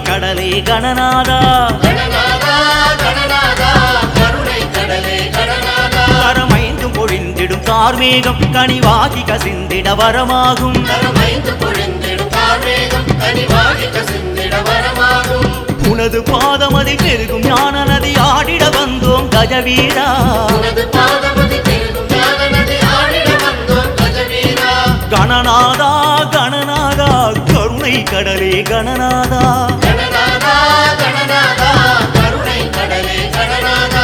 கடலே கணநாதா கணநாதா கணநாதா கருணை கடலே கணநாதா கரமைந்தும் பொழிந்திடும் கார்மேகம் கனிவாகி கசிந்திட வரமாகும் கரமைந்து பொழிந்திடும் கார்மேகம் கனிவாகி கசிந்திட வரமாகும் உனது பாதமதி பெருகும் ஞான நதி ஆடிட வந்தோம் கஜவீரா உனது பாதமதி பெருகும் ஞான நதி ஆடிட வந்தோம் கஜவீரா கணநாதா கணநாதா கருணை கடலே கணநாதா கணநாதா கணநாதா கருணை கடலே கணநாதா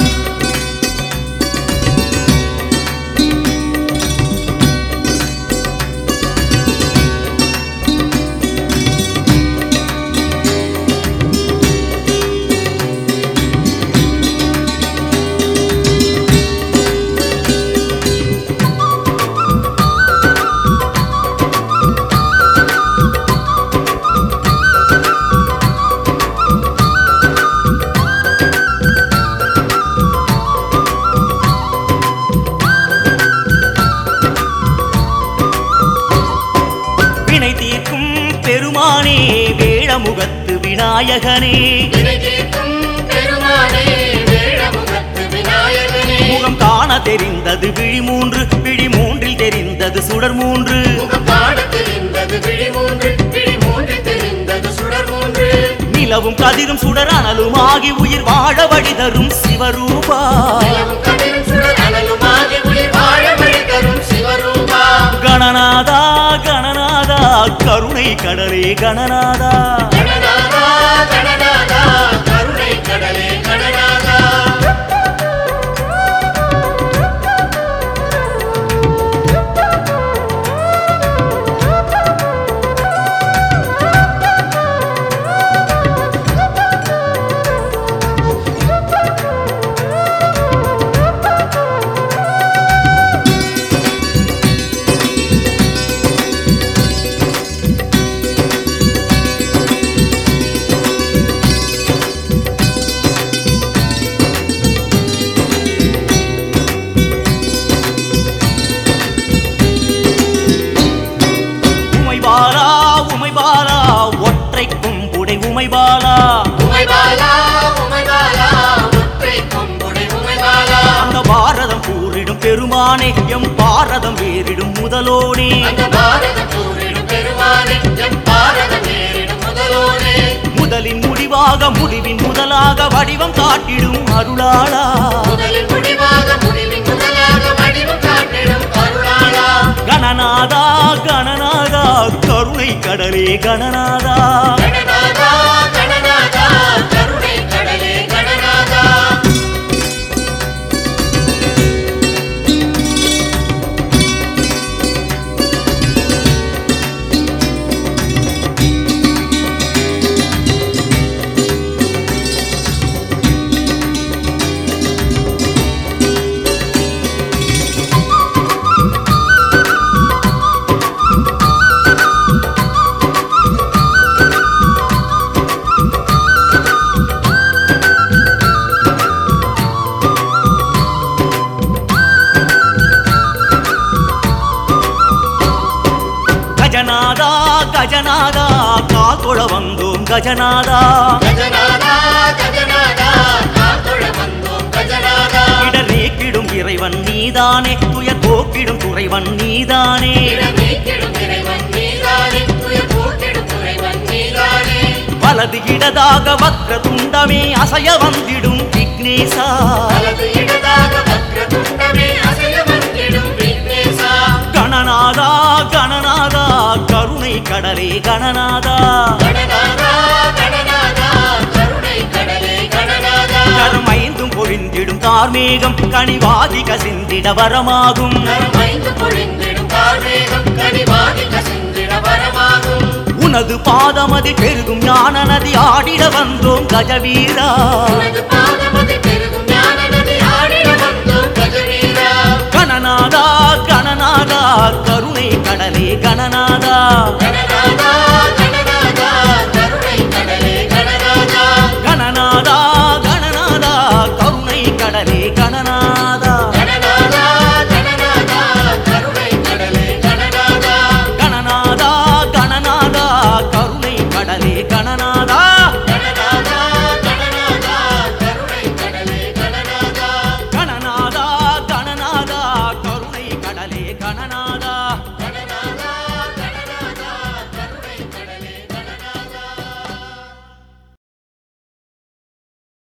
வினை தீர்க்கும் பெருமானே வேழமுகத்து விநாயகனே வினை தீர்க்கும் பெருமானே வேழமுகத்து விநாயகனே முகம் காண தெரிந்தது விழி மூன்று விழி மூன்றில் தெரிந்தது சுடர் மூன்று முகம் பாட தெரிந்தது விழி மூன்று விழி மூன்று தெரிந்தது சுடர் மூன்று நிலவும் கதிரும் சுடர் அனலுமாகி உயிர் வாழ வழி தரும் சிவரூபா நிலவும் கதிரும் சுடர் அனலுமாகி உயிர் வாழ வழி தரும் சிவரூபா கணநாதா கணநாதா கருணை கடலே கணநாதா கணநாதா கணநாதா கருணை கடலே கணநாதா உமைபாலா உமைபாலா ஒற்றை கொம்புடை உமைபாலா உமைபாலா உமைபாலா ஒற்றை கொம்புடை உமைபாலா அந்த பாரதம் கூறிடும் பெருமானே எம் பாரதம் வேறிடும் முதலோனே அந்த பாரதம் கூறிடும் பெருமானே எம் பாரதம் ஏறிடும் முதலோனே முதலின் முடிவாக முடிவின் முதலாக வடிவம் காட்டிடும் அருளாளா முதலில் முடிவாக முடிவின் முதலாக வடிவம் காட்டிடும் அருளாளா கணநாதா கணநாதா கருணை கடலே கணநாதா கணநாதா கணநாதா கருணை கடலே கணநாதா கஜநாதா கஜநாதா காத்தொழ வந்தோம் கஜநாதா கஜநாதா கஜநாதா காத்தொழ வந்தோம் கஜநாதா இடர் நீக்கிடும் இறைவன் நீதானே துயர் போக்கிடும் துறைவன் நீதானே இடம் நீக்கிடும் இறைவன் நீதானே துயர் போக்கிடும் துறைவன் நீதானே வலது இடதாக வக்ர துண்டமே அசைய வந்திடும் விக்னேசா வலது இடதாக வக்ர துண்டமே அசைய வந்திடும் விக்னேசா கணநாதா கணநாதா கருணை கடலே கணநாதா கணநாதா கணநாதா கருணை கடலே கணநாதா கருமைந்தும் பொழிந்திடும் கார்மேகம் கனிவாதி கசிந்திட வரமாகும் கருமைந்து பொழிந்திடும் கார்மேகம் கனிவாகி கசிந்திட வரமாகும் உனது பாதமதி பெருகும் ஞான நதி ஆடிட வந்தோம் கஜவீரா உனது பா